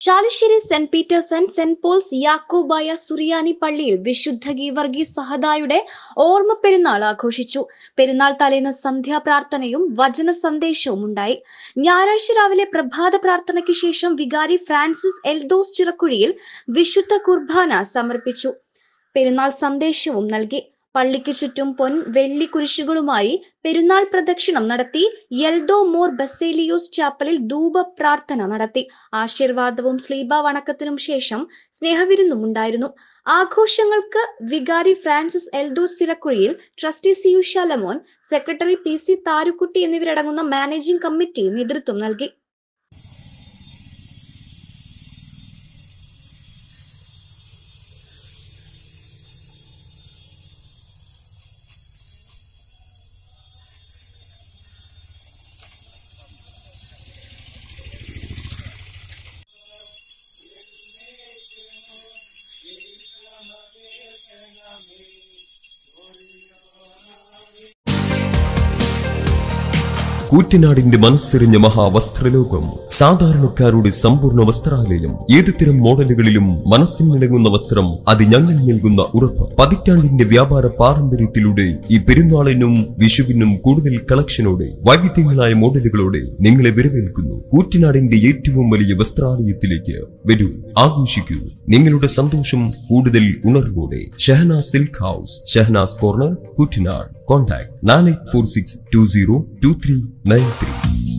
Chalissery saint Peter's and saint Paul's യാക്കോബായ സുറിയാനി പള്ളിയിൽ വിശുദ്ധ ഗീവർഗീസ് സഹദായുടെ ഓർമ്മ പെരുന്നാൾ ആഘോഷിച്ചു പെരുന്നാൾ തലേന്ന് സന്ധ്യാപ്രാർത്ഥനയും വചന സന്ദേശവും ഉണ്ടായി ഞായറാഴ്ച രാവിലെ പ്രഭാത പ്രാർത്ഥനയ്ക്ക് ശേഷം വികാരി ഫ്രാൻസിസ് എൽദോസ് ചിറക്കുഴിയിൽ വിശുദ്ധ കുർബാന സമർപ്പിച്ചു പെരുന്നാൾ സന്ദേശവും നൽകി പള്ളിക്ക് ചുറ്റും പൊൻ വെള്ളി കുരിശുകളുമായി പെരുന്നാൾ പ്രദക്ഷിണം നടത്തി യെൽദോ മോർ ബസേലിയോസ് ചാപ്പലിൽ ധൂപ പ്രാർത്ഥന നടത്തി ആശീർവാദവും സ്ലീബ വണക്കത്തിനും ശേഷം സ്നേഹവിരുന്നും ഉണ്ടായിരുന്നു ആഘോഷങ്ങൾക്ക് വികാരി ഫ്രാൻസിസ് എൽദോസ് സിറക്കുഴിയിൽ trustee C U Shalamon secretary P C Tharukutty എന്നിവരടങ്ങുന്ന മാനേജിംഗ് കമ്മിറ്റി നേതൃത്വം നൽകി കൂറ്റനാടിന്റെ മനസ്സെറിഞ്ഞ മഹാവസ്ത്രലോകം സാധാരണക്കാരുടെ സമ്പൂർണ്ണ വസ്ത്രാലയം ഏതുതരം മോഡലുകളിലും മനസ്സിനിണങ്ങുന്ന വസ്ത്രം അത് ഞങ്ങൾ നൽകുന്ന ഉറപ്പ് പതിറ്റാണ്ടിന്റെ വ്യാപാര പാരമ്പര്യത്തിലൂടെ ഈ പെരുന്നാളിനും വിഷുവിനും കൂടുതൽ കളക്ഷനോടെ വൈവിധ്യങ്ങളായ മോഡലുകളോടെ നിങ്ങളെ വരവേൽക്കുന്നു കൂറ്റനാടിന്റെ ഏറ്റവും വലിയ വസ്ത്രാലയത്തിലേക്ക് വരൂ ആഘോഷിക്കൂ നിങ്ങളുടെ സന്തോഷം കൂടുതൽ ഉണർവോടെ Shahana silk house Shahanas corner Koottanad contact nine eight four six two zero two three nine three